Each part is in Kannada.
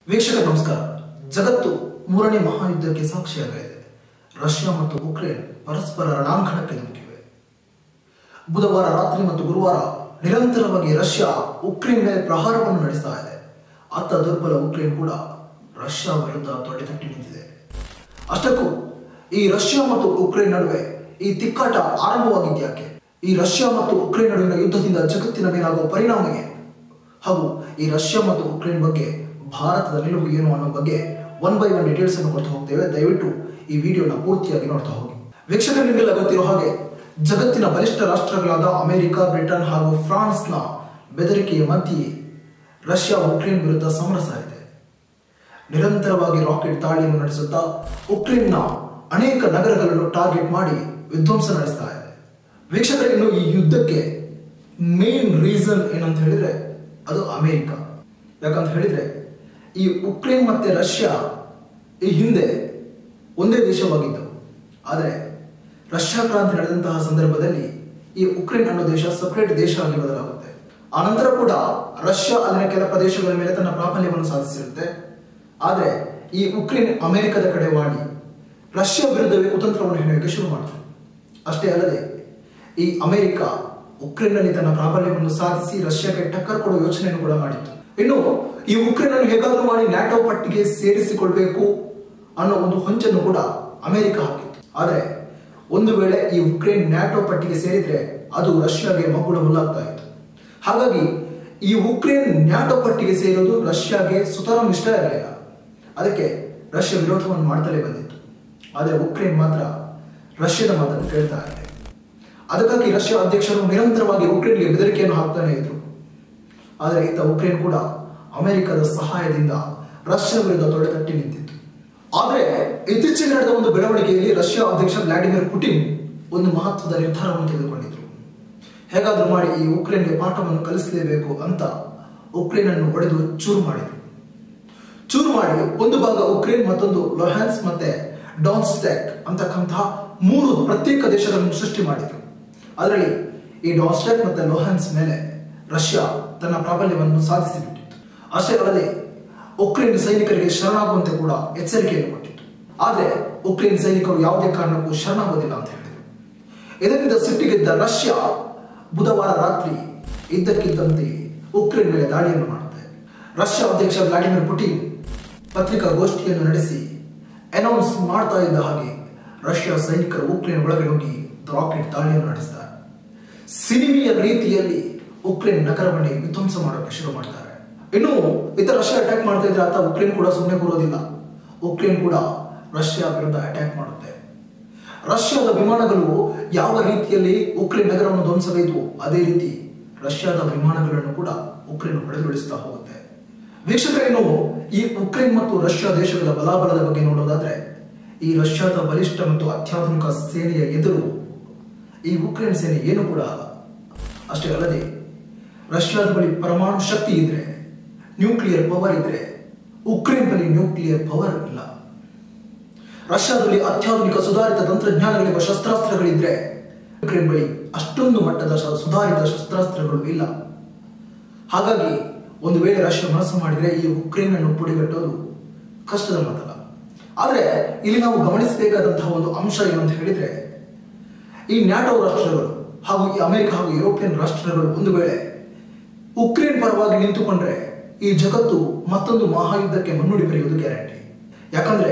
ವೀಕ್ಷಕ ನಮಸ್ಕಾರ ಜಗತ್ತು ಮೂರನೇ ಮಹಾಯುದ್ಧಕ್ಕೆ ಸಾಕ್ಷಿಯಾಗಲಿದೆ ರಷ್ಯಾ ಮತ್ತು ಉಕ್ರೇನ್ ಪರಸ್ಪರ ರಣಾಂಗಣಕ್ಕೆ ಧುಮುಕಿವೆ ಬುಧವಾರ ರಾತ್ರಿ ಮತ್ತು ಗುರುವಾರ ನಿರಂತರವಾಗಿ ರಷ್ಯಾ ಉಕ್ರೇನ್ ಮೇಲೆ ಪ್ರಹಾರವನ್ನು ನಡೆಸ್ತಾ ಇದೆ ಅತ್ತ ದುರ್ಬಲ ಉಕ್ರೇನ್ ಕೂಡ ರಷ್ಯಾ ವಿರುದ್ಧ ತೊಡೆತಟ್ಟಿ ನಿಂತಿದೆ ಅಷ್ಟಕ್ಕೂ ಈ ರಷ್ಯಾ ಮತ್ತು ಉಕ್ರೇನ್ ನಡುವೆ ಈ ತಿಕ್ಕಾಟ ಆರಂಭವಾಗಿದ್ಯಾಕೆ ಈ ರಷ್ಯಾ ಮತ್ತು ಉಕ್ರೇನ್ ನಡುವಿನ ಯುದ್ಧದಿಂದ ಜಗತ್ತಿನ ಮೇಲಾಗುವ ಪರಿಣಾಮ ಏನು ಹಾಗೂ ಈ ರಷ್ಯಾ ಮತ್ತು ಉಕ್ರೇನ್ ಬಗ್ಗೆ ಭಾರತದ ನಿಲುವು ಏನು ಅನ್ನೋ ಬಗ್ಗೆ ಒನ್ ಬೈ ಒನ್ ಡೀಟೇಲ್ಸ್ ಅನ್ನು ಕೊಡ್ತಾ ಹೋಗ್ತೇವೆ ದಯವಿಟ್ಟು ಈ ವಿಡಿಯೋನ ಪೂರ್ತಿಯಾಗಿ ನೋಡ್ತಾ ಹೋಗಿ ವೀಕ್ಷಕರು ನಿಮಗೆಲ್ಲ ಗೊತ್ತಿರೋ ಹಾಗೆ ಜಗತ್ತಿನ ಬಲಿಷ್ಠ ರಾಷ್ಟ್ರಗಳಾದ ಅಮೆರಿಕ ಬ್ರಿಟನ್ ಹಾಗೂ ಫ್ರಾನ್ಸ್ನ ಬೆದರಿಕೆಯ ಮಧ್ಯೆ ರಷ್ಯಾ ಉಕ್ರೇನ್ ವಿರುದ್ಧ ಸಮರ ಸಾರಿದೆ ನಿರಂತರವಾಗಿ ರಾಕೆಟ್ ದಾಳಿಯನ್ನು ನಡೆಸುತ್ತಾ ಉಕ್ರೇನ್ನ ಅನೇಕ ನಗರಗಳನ್ನು ಟಾರ್ಗೆಟ್ ಮಾಡಿ ವಿಧ್ವಂಸ ನಡೆಸ್ತಾ ಇದೆ ವೀಕ್ಷಕರೇ ಇನ್ನು ಈ ಯುದ್ಧಕ್ಕೆ ಮೇನ್ ರೀಸನ್ ಏನಂತ ಹೇಳಿದ್ರೆ ಅದು ಅಮೆರಿಕ ಯಾಕಂತ ಹೇಳಿದ್ರೆ ಈ ಉಕ್ರೇನ್ ಮತ್ತೆ ರಷ್ಯಾ ಈ ಹಿಂದೆ ಒಂದೇ ದೇಶವಾಗಿದ್ದವು ಆದರೆ ರಷ್ಯಾ ಕ್ರಾಂತಿ ನಡೆದಂತಹ ಸಂದರ್ಭದಲ್ಲಿ ಈ ಉಕ್ರೇನ್ ಅನ್ನೋ ದೇಶ ಸಪರೇಟ್ ದೇಶ ಆಗಿ ಬದಲಾಗುತ್ತೆ ಆನಂತರ ಕೂಡ ರಷ್ಯಾ ಅಲ್ಲಿನ ಕೆಲ ಪ್ರದೇಶಗಳ ಮೇಲೆ ತನ್ನ ಪ್ರಾಬಲ್ಯವನ್ನು ಸಾಧಿಸಿರುತ್ತೆ ಆದರೆ ಈ ಉಕ್ರೇನ್ ಅಮೆರಿಕದ ಕಡೆ ಮಾಡಿ ರಷ್ಯಾ ವಿರುದ್ಧವೇ ಕುತಂತ್ರವನ್ನು ಹೆಣೆಯೋಕೆ ಶುರು ಮಾಡ್ತಾರೆ ಅಷ್ಟೇ ಅಲ್ಲದೆ ಈ ಅಮೆರಿಕ ಉಕ್ರೇನ್ನಲ್ಲಿ ತನ್ನ ಪ್ರಾಬಲ್ಯವನ್ನು ಸಾಧಿಸಿ ರಷ್ಯಾಗೆ ಟಕ್ಕರ್ ಕೊಡುವ ಯೋಚನೆಯನ್ನು ಕೂಡ ಮಾಡಿತ್ತು ಇನ್ನು ಈ ಉಕ್ರೇನ್ ಅನ್ನು ಹೇಗಾದ್ರೂ ಮಾಡಿ ನ್ಯಾಟೋ ಪಟ್ಟಿಗೆ ಸೇರಿಸಿಕೊಳ್ಬೇಕು ಅನ್ನೋ ಒಂದು ಹೊಂಚನ್ನು ಕೂಡ ಅಮೆರಿಕ ಹಾಕಿತ್ತು ಆದರೆ ಒಂದು ವೇಳೆ ಈ ಉಕ್ರೇನ್ ನ್ಯಾಟೋ ಪಟ್ಟಿಗೆ ಸೇರಿದ್ರೆ ಅದು ರಷ್ಯಾಗೆ ಮಗುಳ ಮುಲ್ಲಾಗ್ತಾ ಇತ್ತು ಹಾಗಾಗಿ ಈ ಉಕ್ರೇನ್ ನ್ಯಾಟೋ ಪಟ್ಟಿಗೆ ಸೇರೋದು ರಷ್ಯಾಗೆ ಸುತರಾಂ ಇಷ್ಟ ಇರಲಿಲ್ಲ ಅದಕ್ಕೆ ರಷ್ಯಾ ವಿರೋಧವನ್ನು ಮಾಡ್ತಲೇ ಬಂದಿತ್ತು ಆದರೆ ಉಕ್ರೇನ್ ಮಾತ್ರ ರಷ್ಯಾದ ಮಾತನ್ನು ಕೇಳ್ತಾ ಇದೆ ಅದಕ್ಕಾಗಿ ರಷ್ಯಾ ಅಧ್ಯಕ್ಷರು ನಿರಂತರವಾಗಿ ಉಕ್ರೇನ್ಗೆ ಬೆದರಿಕೆಯನ್ನು ಹಾಕ್ತಾನೆ ಇದ್ರು ಆದರೆ ಇತ್ತ ಉಕ್ರೇನ್ ಕೂಡ ಅಮೆರಿಕದ ಸಹಾಯದಿಂದ ರಷ್ಯಾ ವಿರುದ್ಧ ತೊಡೆತಟ್ಟಿ ನಿಂತಿತ್ತು ಆದರೆ ಇತ್ತೀಚೆಗೆ ನಡೆದ ಒಂದು ಬೆಳವಣಿಗೆಯಲ್ಲಿ ರಷ್ಯಾ ಅಧ್ಯಕ್ಷ ವ್ಲಾಡಿಮಿರ್ ಪುಟಿನ್ ಒಂದು ಮಹತ್ವದ ನಿರ್ಧಾರವನ್ನು ತೆಗೆದುಕೊಂಡಿದ್ರು ಹೇಗಾದ್ರೂ ಮಾಡಿ ಈ ಉಕ್ರೇನ್ಗೆ ಪಾಠವನ್ನು ಕಲಿಸಲೇಬೇಕು ಅಂತ ಉಕ್ರೇನ್ ಅನ್ನು ಒಡೆದು ಚೂರು ಮಾಡಿದ್ರು ಚೂರು ಮಾಡಿ ಒಂದು ಭಾಗ ಉಕ್ರೇನ್ ಮತ್ತೊಂದು ಲೊಹ್ಯಾನ್ಸ್ ಮತ್ತೆ ಡಾನ್ಸ್ಟ್ಯಾಕ್ ಅಂತಕ್ಕಂತಹ ಮೂರು ಪ್ರತ್ಯೇಕ ದೇಶಗಳನ್ನು ಸೃಷ್ಟಿ ಮಾಡಿದ್ರು ಅದರಲ್ಲಿ ಈ ಡಾನ್ಸ್ಟ್ಯಾಕ್ ಮತ್ತೆ ಲೊಹ್ಯಾನ್ಸ್ ಮೇಲೆ ರಷ್ಯಾ ತನ್ನ ಪ್ರಾಬಲ್ಯವನ್ನು ಸಾಧಿಸಿಬಿಟ್ಟಿತ್ತು ಅಷ್ಟೇ ಅಲ್ಲದೆ ಉಕ್ರೇನ್ ಸೈನಿಕರಿಗೆ ಶರಣಾಗುವಂತೆ ಕೂಡ ಎಚ್ಚರಿಕೆಯನ್ನು ಕೊಟ್ಟಿತ್ತು ಆದರೆ ಉಕ್ರೇನ್ ಸೈನಿಕರು ಯಾವುದೇ ಕಾರಣಕ್ಕೂ ಶರಣಾಗೋದಿಲ್ಲ ಅಂತ ಹೇಳಿದರು ಇದರಿಂದ ಸಿಟ್ಟಿಗೆದ್ದ ರಷ್ಯಾ ಬುಧವಾರ ರಾತ್ರಿ ಇದ್ದಕ್ಕಿದ್ದಂತೆ ಉಕ್ರೇನ್ ಮೇಲೆ ದಾಳಿಯನ್ನು ಮಾಡುತ್ತೆ ರಷ್ಯಾ ಅಧ್ಯಕ್ಷ ವ್ಲಾಡಿಮಿರ್ ಪುಟಿನ್ ಪತ್ರಿಕಾಗೋಷ್ಠಿಯನ್ನು ನಡೆಸಿ ಅನೌನ್ಸ್ ಮಾಡ್ತಾ ಇದ್ದ ಹಾಗೆ ರಷ್ಯಾ ಸೈನಿಕರು ಉಕ್ರೇನ್ ಒಳಗೆ ನುಗ್ಗಿ ರಾಕೆಟ್ ದಾಳಿಯನ್ನು ನಡೆಸ್ತಾರೆ ಸಿನಿಮೆಯ ರೀತಿಯಲ್ಲಿ ಉಕ್ರೇನ್ ನಗರವನ್ನೇ ವಿಧ್ವಂಸ ಮಾಡೋಕೆ ಶುರು ಮಾಡ್ತಾರೆ ಇನ್ನು ಇತರ ರಷ್ಯಾ ಅಟ್ಯಾಕ್ ಮಾಡ್ತಾ ಇದ್ರೆ ಆತ ಉಕ್ರೇನ್ ಕೂಡ ಸುಮ್ಮನೆ ಕೂರೋದಿಲ್ಲ ಉಕ್ರೇನ್ ಕೂಡ ರಷ್ಯಾ ವಿರುದ್ಧ ಅಟ್ಯಾಕ್ ಮಾಡುತ್ತೆ ರಷ್ಯಾದ ವಿಮಾನಗಳು ಯಾವ ರೀತಿಯಲ್ಲಿ ಉಕ್ರೇನ್ ನಗರವನ್ನು ಧ್ವಂಸಗೈದು ಅದೇ ರೀತಿ ರಷ್ಯಾದ ವಿಮಾನಗಳನ್ನು ಕೂಡ ಉಕ್ರೇನ್ ಹೊಡೆದುಳಿಸ್ತಾ ಹೋಗುತ್ತೆ ವೀಕ್ಷಕರೇನು ಈ ಉಕ್ರೇನ್ ಮತ್ತು ರಷ್ಯಾ ದೇಶಗಳ ಬಲಾಬಲದ ಬಗ್ಗೆ ನೋಡೋದಾದ್ರೆ ಈ ರಷ್ಯಾದ ಬಲಿಷ್ಠ ಮತ್ತು ಅತ್ಯಾಧುನಿಕ ಸೇನೆಯ ಎದುರು ಈ ಉಕ್ರೇನ್ ಸೇನೆ ಏನು ಕೂಡ ಅಲ್ಲ ಅಷ್ಟೇ ಅಲ್ಲದೆ ರಷ್ಯಾದ ಬಳಿ ಪರಮಾಣು ಶಕ್ತಿ ಇದ್ರೆ ನ್ಯೂಕ್ಲಿಯರ್ ಪವರ್ ಇದ್ರೆ ಉಕ್ರೇನ್ ಬಳಿ ನ್ಯೂಕ್ಲಿಯರ್ ಪವರ್ ಇಲ್ಲ ರಷ್ಯಾದಲ್ಲಿ ಅತ್ಯಾಧುನಿಕ ಸುಧಾರಿತ ತಂತ್ರಜ್ಞಾನಗಳಿರುವ ಶಸ್ತ್ರಾಸ್ತ್ರಗಳಿದ್ರೆ ಉಕ್ರೇನ್ ಬಳಿ ಅಷ್ಟೊಂದು ಮಟ್ಟದ ಶ- ಸುಧಾರಿತ ಶಸ್ತ್ರಾಸ್ತ್ರಗಳು ಇಲ್ಲ ಹಾಗಾಗಿ ಒಂದು ವೇಳೆ ರಷ್ಯಾ ಮನಸ್ಸು ಮಾಡಿದ್ರೆ ಈ ಉಕ್ರೇನ್ ಅನ್ನು ಪುಡಿಗಟ್ಟೋದು ಕಷ್ಟದ ಮಾತಲ್ಲ ಆದರೆ ಇಲ್ಲಿ ನಾವು ಗಮನಿಸಬೇಕಾದಂತಹ ಒಂದು ಅಂಶ ಏನಂತ ಹೇಳಿದ್ರೆ ಈ ನ್ಯಾಟೋ ರಾಷ್ಟ್ರಗಳು ಹಾಗೂ ಈ ಅಮೆರಿಕ ಹಾಗೂ ಯುರೋಪಿಯನ್ ರಾಷ್ಟ್ರಗಳು ಒಂದು ವೇಳೆ ಉಕ್ರೇನ್ ಪರವಾಗಿ ನಿಂತುಕೊಂಡ್ರೆ ಈ ಜಗತ್ತು ಮತ್ತೊಂದು ಮಹಾಯುದ್ಧಕ್ಕೆ ಮುನ್ನುಡಿ ಬರೆಯುವುದು ಗ್ಯಾರಂಟಿ ಯಾಕಂದ್ರೆ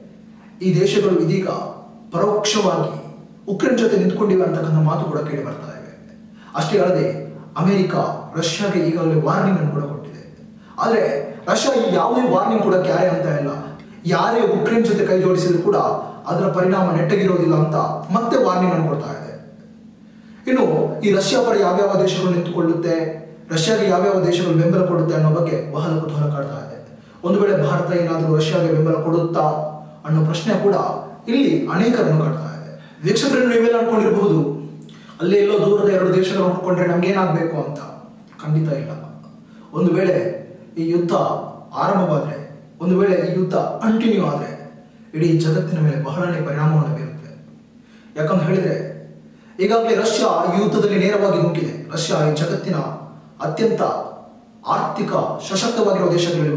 ಈ ದೇಶಗಳು ಇದೀಗ ಪರೋಕ್ಷವಾಗಿ ಉಕ್ರೇನ್ ಜೊತೆ ನಿಂತ್ಕೊಂಡಿವೆ ಅಂತಕ್ಕಂಥ ಮಾತು ಕೂಡ ಕೇಳಿ ಬರ್ತಾ ಇವೆ ಅಷ್ಟೇ ಅಲ್ಲದೆ ಅಮೆರಿಕ ರಷ್ಯಾಗೆ ಈಗಾಗಲೇ ವಾರ್ನಿಂಗ್ ಅನ್ನು ಕೂಡ ಕೊಟ್ಟಿದೆ ಆದರೆ ರಷ್ಯಾ ಈ ಯಾವುದೇ ವಾರ್ನಿಂಗ್ ಕೂಡ ಕ್ಯಾರೆ ಅಂತ ಇಲ್ಲ ಯಾರೇ ಉಕ್ರೇನ್ ಜೊತೆ ಕೈ ಜೋಡಿಸಿದ್ರು ಕೂಡ ಅದರ ಪರಿಣಾಮ ನೆಟ್ಟಗಿರೋದಿಲ್ಲ ಅಂತ ಮತ್ತೆ ವಾರ್ನಿಂಗ್ ಅನ್ನು ಕೊಡ್ತಾ ಇದೆ ಇನ್ನು ಈ ರಷ್ಯಾ ಪರ ಯಾವ್ಯಾವ ದೇಶಗಳು ನಿಂತುಕೊಳ್ಳುತ್ತೆ ರಷ್ಯಾಗೆ ಯಾವ್ಯಾವ ದೇಶಗಳು ಬೆಂಬಲ ಕೊಡುತ್ತೆ ಅನ್ನೋ ಬಗ್ಗೆ ಬಹಳ ಕುತೂಹಲ ಕಾಡ್ತಾ ಇದೆ ಒಂದು ವೇಳೆ ಭಾರತ ಏನಾದರೂ ರಷ್ಯಾಗೆ ಬೆಂಬಲ ಕೊಡುತ್ತಾ ಅನ್ನೋ ಪ್ರಶ್ನೆ ಕೂಡ ಇಲ್ಲಿ ಅನೇಕರನ್ನು ಕಾಡ್ತಾ ಇದೆ ವೀಕ್ಷಕರನ್ನು ನೀವೆಲ್ಲ ಅನ್ಕೊಂಡಿರಬಹುದು ಅಲ್ಲೇ ಎಲ್ಲೋ ದೂರದ ಎರಡು ದೇಶಗಳು ನೋಡ್ಕೊಂಡ್ರೆ ನಮ್ಗೇನಾಗಬೇಕು ಅಂತ ಖಂಡಿತ ಇಲ್ಲ ಒಂದು ವೇಳೆ ಈ ಯುದ್ಧ ಆರಂಭವಾದ್ರೆ ಒಂದು ವೇಳೆ ಈ ಯುದ್ಧ ಕಂಟಿನ್ಯೂ ಆದ್ರೆ ಇಡೀ ಜಗತ್ತಿನ ಮೇಲೆ ಬಹಳನೇ ಪರಿಣಾಮವನ್ನು ಬೀರುತ್ತೆ ಯಾಕಂತ ಹೇಳಿದ್ರೆ ಈಗಾಗಲೇ ರಷ್ಯಾ ಈ ಯುದ್ಧದಲ್ಲಿ ನೇರವಾಗಿ ನುಗ್ಗಿದೆ ರಷ್ಯಾ ಈ ಜಗತ್ತಿನ ಅತ್ಯಂತ ಆರ್ಥಿಕ ಸಶಕ್ತವಾಗಿರುವ ದೇಶಗಳಲ್ಲಿ ಒಂದು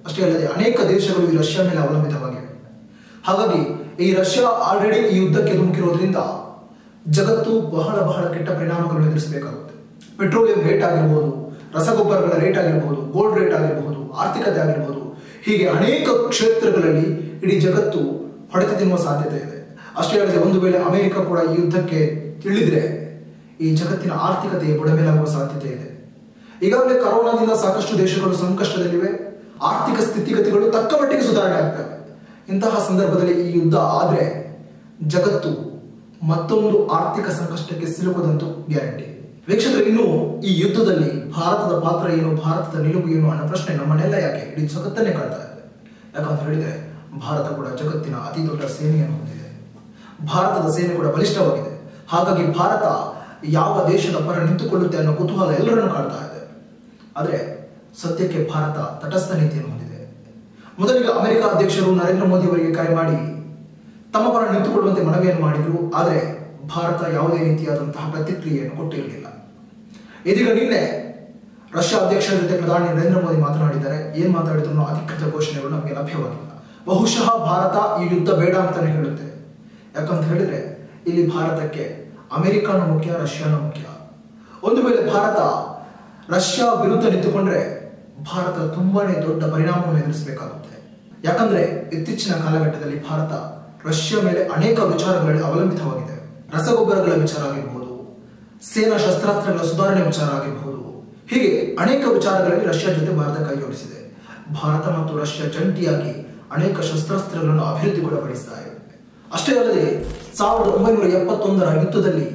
ಅಷ್ಟೇ ಅಲ್ಲದೆ ಅನೇಕ ದೇಶಗಳು ಈ ರಷ್ಯಾ ಮೇಲೆ ಅವಲಂಬಿತವಾಗಿವೆ ಹಾಗಾಗಿ ಈ ರಷ್ಯಾ ಆಲ್ರೆಡಿ ಈ ಯುದ್ಧಕ್ಕೆ ಧುಮುಕಿರೋದ್ರಿಂದ ಜಗತ್ತು ಬಹಳ ಬಹಳ ಕೆಟ್ಟ ಪರಿಣಾಮಗಳನ್ನು ಎದುರಿಸಬೇಕಾಗುತ್ತೆ ಪೆಟ್ರೋಲಿಯಂ ರೇಟ್ ಆಗಿರ್ಬೋದು ರಸಗೊಬ್ಬರಗಳ ರೇಟ್ ಆಗಿರ್ಬೋದು ಗೋಲ್ಡ್ ರೇಟ್ ಆಗಿರ್ಬೋದು ಆರ್ಥಿಕತೆ ಆಗಿರ್ಬೋದು ಹೀಗೆ ಅನೇಕ ಕ್ಷೇತ್ರಗಳಲ್ಲಿ ಇಡೀ ಜಗತ್ತು ಹೊಡೆತ ತಿನ್ನುವ ಸಾಧ್ಯತೆ ಇದೆ ಅಷ್ಟೇ ಅಲ್ಲದೆ ಒಂದು ವೇಳೆ ಅಮೆರಿಕ ಕೂಡ ಈ ಯುದ್ಧಕ್ಕೆ ತಿಳಿದ್ರೆ ಈ ಜಗತ್ತಿನ ಆರ್ಥಿಕತೆ ಬುಡಮೇಲಾಗುವ ಸಾಧ್ಯತೆ ಇದೆ ಈಗಾಗಲೇ ಕರೋನಾದಿಂದ ಸಾಕಷ್ಟು ದೇಶಗಳು ಸಂಕಷ್ಟದಲ್ಲಿವೆ ಆರ್ಥಿಕ ಸ್ಥಿತಿಗತಿಗಳು ತಕ್ಕ ಮಟ್ಟಿಗೆ ಸುಧಾರಣೆ ಆಗ್ತವೆ ಇಂತಹ ಸಂದರ್ಭದಲ್ಲಿ ಈ ಯುದ್ಧ ಆದ್ರೆ ಜಗತ್ತು ಮತ್ತೊಂದು ಆರ್ಥಿಕ ಸಂಕಷ್ಟಕ್ಕೆ ಸಿಲುಕದಂತೂ ಗ್ಯಾರಂಟಿ ವೀಕ್ಷಕರು ಇನ್ನು ಈ ಯುದ್ಧದಲ್ಲಿ ಭಾರತದ ಪಾತ್ರ ಏನು ಭಾರತದ ನಿಲುವು ಏನು ಅನ್ನೋ ಪ್ರಶ್ನೆ ನಮ್ಮನ್ನೆಲ್ಲ ಯಾಕೆ ಇಡೀ ಜಗತ್ತನ್ನೇ ಕಾಡ್ತಾ ಇದೆ ಯಾಕಂತ ಹೇಳಿದ್ರೆ ಭಾರತ ಕೂಡ ಜಗತ್ತಿನ ಅತಿ ದೊಡ್ಡ ಸೇನೆಯನ್ನು ಹೊಂದಿದೆ ಭಾರತದ ಸೇನೆ ಕೂಡ ಬಲಿಷ್ಠವಾಗಿದೆ ಹಾಗಾಗಿ ಭಾರತ ಯಾವ ದೇಶದ ಪರ ನಿಂತುಕೊಳ್ಳುತ್ತೆ ಅನ್ನೋ ಕುತೂಹಲ ಎಲ್ಲರನ್ನು ಕಾಡ್ತಾ ಇದೆ ಆದರೆ ಸದ್ಯಕ್ಕೆ ಭಾರತ ತಟಸ್ಥ ನೀತಿಯನ್ನು ಹೊಂದಿದೆ ಮೊದಲಿಗೆ ಅಮೆರಿಕ ಅಧ್ಯಕ್ಷರು ನರೇಂದ್ರ ಮೋದಿ ಅವರಿಗೆ ಕರೆ ಮಾಡಿ ತಮ್ಮ ಪರ ನಿಂತುಕೊಳ್ಳುವಂತೆ ಮನವಿಯನ್ನು ಮಾಡಿದ್ರು ಆದರೆ ಭಾರತ ಯಾವುದೇ ರೀತಿಯಾದಂತಹ ಪ್ರತಿಕ್ರಿಯೆಯನ್ನು ಕೊಟ್ಟಿರಲಿಲ್ಲ ಇದೀಗ ನಿನ್ನೆ ರಷ್ಯಾ ಅಧ್ಯಕ್ಷರ ಜೊತೆ ಪ್ರಧಾನಿ ನರೇಂದ್ರ ಮೋದಿ ಮಾತನಾಡಿದ್ದಾರೆ ಏನ್ ಮಾತಾಡಿದ್ರು ಅಧಿಕೃತ ಘೋಷಣೆಗಳು ನಮಗೆ ಲಭ್ಯವಾಗಿಲ್ಲ ಬಹುಶಃ ಭಾರತ ಈ ಯುದ್ಧ ಬೇಡ ಅಂತಾನೆ ಹೇಳುತ್ತೆ ಯಾಕಂತ ಹೇಳಿದ್ರೆ ಇಲ್ಲಿ ಭಾರತಕ್ಕೆ ಅಮೆರಿಕನೂ ಮುಖ್ಯ ರಷ್ಯಾನೂ ಮುಖ್ಯ ಒಂದು ವೇಳೆ ಭಾರತ ರಷ್ಯಾ ವಿರುದ್ಧ ನಿಂತುಕೊಂಡ್ರೆ ಭಾರತ ತುಂಬಾನೇ ದೊಡ್ಡ ಪರಿಣಾಮವನ್ನು ಎದುರಿಸಬೇಕಾಗುತ್ತೆ ಯಾಕಂದ್ರೆ ಇತ್ತೀಚಿನ ಕಾಲಘಟ್ಟದಲ್ಲಿ ಭಾರತ ರಷ್ಯಾ ಮೇಲೆ ಅನೇಕ ವಿಚಾರಗಳಲ್ಲಿ ಅವಲಂಬಿತವಾಗಿದೆ ರಸಗೊಬ್ಬರಗಳ ವಿಚಾರ ಆಗಿರಬಹುದು ಸೇನಾ ಶಸ್ತ್ರಾಸ್ತ್ರಗಳ ಸುಧಾರಣೆ ವಿಚಾರ ಆಗಿರಬಹುದು ಹೀಗೆ ಅನೇಕ ವಿಚಾರಗಳಲ್ಲಿ ರಷ್ಯಾ ಜೊತೆ ಭಾರತ ಕೈ ಜೋಡಿಸಿದೆ ಭಾರತ ಮತ್ತು ರಷ್ಯಾ ಜಂಟಿಯಾಗಿ ಅನೇಕ ಶಸ್ತ್ರಾಸ್ತ್ರಗಳನ್ನು ಅಭಿವೃದ್ಧಿ ಕೂಡ ಪಡಿಸ್ತಾ ಇವೆ ಅಷ್ಟೇ ಅಲ್ಲದೆ ಸಾವಿರದ ಒಂಬೈನೂರ ಎಪ್ಪತ್ತೊಂದರ ಯುದ್ಧದಲ್ಲಿ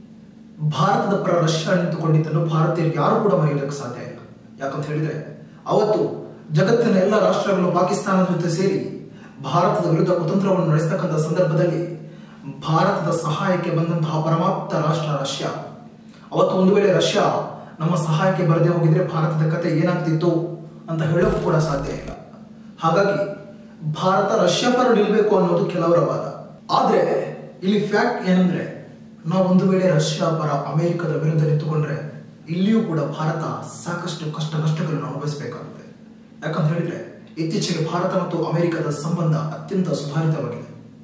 ಭಾರತದ ಪರ ರಷ್ಯಾ ನಿಂತುಕೊಂಡಿದ್ದನ್ನು ಭಾರತೀಯರಿಗೆ ಯಾರು ಕೂಡ ಮರೆಯೋದಕ್ಕೆ ಸಾಧ್ಯ ಇಲ್ಲ ಯಾಕಂತ ಹೇಳಿದ್ರೆ ಅವತ್ತು ಜಗತ್ತಿನ ಎಲ್ಲ ರಾಷ್ಟ್ರಗಳು ಪಾಕಿಸ್ತಾನದ ಜೊತೆ ಸೇರಿ ಭಾರತದ ವಿರುದ್ಧ ಕುತಂತ್ರವನ್ನು ನಡೆಸತಕ್ಕಂಥ ಸಂದರ್ಭದಲ್ಲಿ ಭಾರತದ ಸಹಾಯಕ್ಕೆ ಬಂದಂತಹ ಪರಮಾಪ್ತ ರಾಷ್ಟ್ರ ರಷ್ಯಾ ಅವತ್ತು ಒಂದು ವೇಳೆ ರಷ್ಯಾ ನಮ್ಮ ಸಹಾಯಕ್ಕೆ ಬರದೇ ಹೋಗಿದ್ರೆ ಭಾರತದ ಕತೆ ಏನಾಗ್ತಿತ್ತು ಅಂತ ಹೇಳೋಕ್ಕೂ ಕೂಡ ಸಾಧ್ಯ ಇಲ್ಲ ಹಾಗಾಗಿ ಭಾರತ ರಷ್ಯಾ ಪರ ನಿಲ್ಬೇಕು ಅನ್ನೋದು ಕೆಲವರ ವಾದ ಆದ್ರೆ ಇಲ್ಲಿ ಫ್ಯಾಕ್ಟ್ ಏನಂದ್ರೆ ನಾವು ಒಂದು ವೇಳೆ ರಷ್ಯಾ ಪರ ಅಮೆರಿಕದ ವಿರುದ್ಧ ನಿಂತುಕೊಂಡ್ರೆ ಇಲ್ಲಿಯೂ ಕೂಡ ಭಾರತ ಸಾಕಷ್ಟು ಕಷ್ಟ ನಷ್ಟಗಳನ್ನು ಅನುಭವಿಸಬೇಕಾಗುತ್ತೆ ಯಾಕಂತ ಹೇಳಿದ್ರೆ ಇತ್ತೀಚೆಗೆ ಭಾರತ ಮತ್ತು ಅಮೆರಿಕದ ಸಂಬಂಧ ಅತ್ಯಂತ ಸುಧಾರಿತವಾಗಿದೆ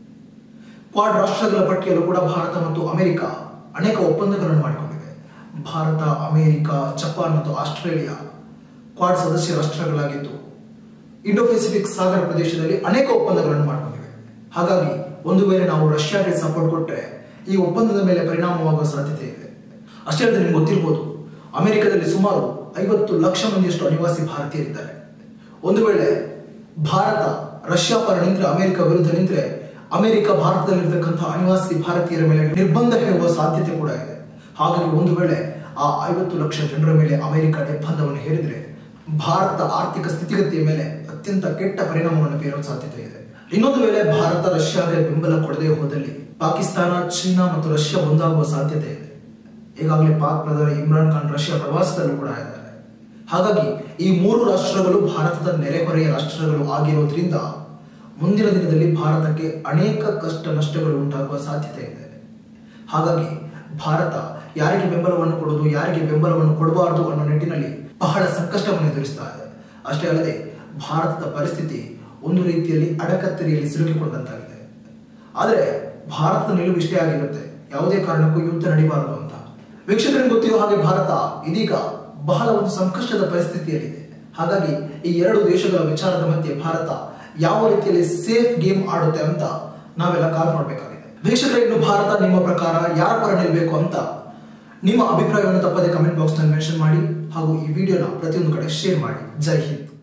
ಕ್ವಾಡ್ ರಾಷ್ಟ್ರಗಳ ಪಟ್ಟಿಯಲ್ಲೂ ಕೂಡ ಭಾರತ ಮತ್ತು ಅಮೆರಿಕ ಅನೇಕ ಒಪ್ಪಂದಗಳನ್ನು ಮಾಡಿಕೊಂಡಿವೆ ಭಾರತ ಅಮೆರಿಕ ಜಪಾನ್ ಮತ್ತು ಆಸ್ಟ್ರೇಲಿಯಾ ಕ್ವಾಡ್ ಸದಸ್ಯ ರಾಷ್ಟ್ರಗಳಾಗಿದ್ದು ಇಂಡೋ ಪೆಸಿಫಿಕ್ ಸಾಗರ ಪ್ರದೇಶದಲ್ಲಿ ಅನೇಕ ಒಪ್ಪಂದಗಳನ್ನು ಮಾಡಿಕೊಂಡಿವೆ ಹಾಗಾಗಿ ಒಂದು ವೇಳೆ ನಾವು ರಷ್ಯಾಗೆ ಸಪೋರ್ಟ್ ಕೊಟ್ಟರೆ ಈ ಒಪ್ಪಂದದ ಮೇಲೆ ಪರಿಣಾಮವಾಗುವ ಸಾಧ್ಯತೆ ಇದೆ ಅಷ್ಟೇ ಅಲ್ಲದೆ ನಿಮ್ಗೆ ಗೊತ್ತಿರ್ಬೋದು ಅಮೆರಿಕದಲ್ಲಿ ಸುಮಾರು ಐವತ್ತು ಲಕ್ಷ ಮಂದಿಯಷ್ಟು ಅನಿವಾಸಿ ಭಾರತೀಯರಿದ್ದಾರೆ ಒಂದು ವೇಳೆ ಭಾರತ ರಷ್ಯಾ ಪರ ನಿಂತರೆ ಅಮೆರಿಕ ವಿರುದ್ಧ ನಿಂತರೆ ಅಮೆರಿಕ ಭಾರತದಲ್ಲಿರ್ತಕ್ಕಂಥ ಅನಿವಾಸಿ ಭಾರತೀಯರ ಮೇಲೆ ನಿರ್ಬಂಧ ಹೇರುವ ಸಾಧ್ಯತೆ ಕೂಡ ಇದೆ ಹಾಗಾಗಿ ಒಂದು ವೇಳೆ ಆ ಐವತ್ತು ಲಕ್ಷ ಜನರ ಮೇಲೆ ಅಮೆರಿಕ ನಿರ್ಬಂಧವನ್ನು ಹೇರಿದ್ರೆ ಭಾರತ ಆರ್ಥಿಕ ಸ್ಥಿತಿಗತಿಯ ಮೇಲೆ ಅತ್ಯಂತ ಕೆಟ್ಟ ಪರಿಣಾಮವನ್ನು ಬೀರುವ ಸಾಧ್ಯತೆ ಇದೆ ಇನ್ನೊಂದು ವೇಳೆ ಭಾರತ ರಷ್ಯಾಗೆ ಬೆಂಬಲ ಕೊಡದೇ ಹೋದಲ್ಲಿ ಪಾಕಿಸ್ತಾನ ಚೀನಾ ಮತ್ತು ರಷ್ಯಾ ಒಂದಾಗುವ ಸಾಧ್ಯತೆ ಇದೆ ಈಗಾಗಲೇ ಪಾಕ್ ಪ್ರಧಾನಿ ಇಮ್ರಾನ್ ಖಾನ್ ರಷ್ಯಾ ಪ್ರವಾಸದಲ್ಲೂ ಕೂಡ ಇದ್ದಾರೆ ಹಾಗಾಗಿ ಈ ಮೂರು ರಾಷ್ಟ್ರಗಳು ಭಾರತದ ನೆರೆಹೊರೆಯ ರಾಷ್ಟ್ರಗಳು ಆಗಿರೋದ್ರಿಂದ ಮುಂದಿನ ದಿನದಲ್ಲಿ ಭಾರತಕ್ಕೆ ಅನೇಕ ಕಷ್ಟ ನಷ್ಟಗಳು ಉಂಟಾಗುವ ಸಾಧ್ಯತೆ ಇದೆ ಹಾಗಾಗಿ ಭಾರತ ಯಾರಿಗೆ ಬೆಂಬಲವನ್ನು ಕೊಡೋದು ಯಾರಿಗೆ ಬೆಂಬಲವನ್ನು ಕೊಡಬಾರದು ಅನ್ನೋ ನಿಟ್ಟಿನಲ್ಲಿ ಬಹಳ ಸಂಕಷ್ಟವನ್ನು ಎದುರಿಸ್ತಾ ಇದೆ ಅಷ್ಟೇ ಅಲ್ಲದೆ ಭಾರತದ ಪರಿಸ್ಥಿತಿ ಒಂದು ರೀತಿಯಲ್ಲಿ ಅಡಕತ್ತರಿಯಲ್ಲಿ ಸಿಲುಕಿಕೊಂಡಂತಾಗಿದೆ ಆದರೆ ಭಾರತದ ನಿಲುವು ಇಷ್ಟೇ ಆಗಿರುತ್ತೆ ಯಾವುದೇ ಕಾರಣಕ್ಕೂ ಯುದ್ಧ ನಡೀಬಾರದು ಅಂತ ವೀಕ್ಷಕರಿಗೆ ಗೊತ್ತಿರೋ ಹಾಗೆ ಭಾರತ ಇದೀಗ ಬಹಳ ಒಂದು ಸಂಕಷ್ಟದ ಪರಿಸ್ಥಿತಿಯಲ್ಲಿದೆ ಹಾಗಾಗಿ ಈ ಎರಡು ದೇಶಗಳ ವಿಚಾರದ ಮಧ್ಯೆ ಭಾರತ ಯಾವ ರೀತಿಯಲ್ಲಿ ಸೇಫ್ ಗೇಮ್ ಆಡುತ್ತೆ ಅಂತ ನಾವೆಲ್ಲ ಕಾಲ್ ಮಾಡಬೇಕಾಗಿದೆ ವೀಕ್ಷಕರೇ ಇನ್ನು ಭಾರತ ನಿಮ್ಮ ಪ್ರಕಾರ ಯಾರ ಪರ ನಿಲ್ಬೇಕು ಅಂತ ನಿಮ್ಮ ಅಭಿಪ್ರಾಯವನ್ನು ತಪ್ಪದೆ ಕಮೆಂಟ್ ಬಾಕ್ಸ್ ನಲ್ಲಿ ಮೆನ್ಷನ್ ಮಾಡಿ ಹಾಗೂ ಈ ವಿಡಿಯೋನ ಪ್ರತಿಯೊಂದು ಕಡೆ ಶೇರ್ ಮಾಡಿ ಜೈ ಹಿಂದ್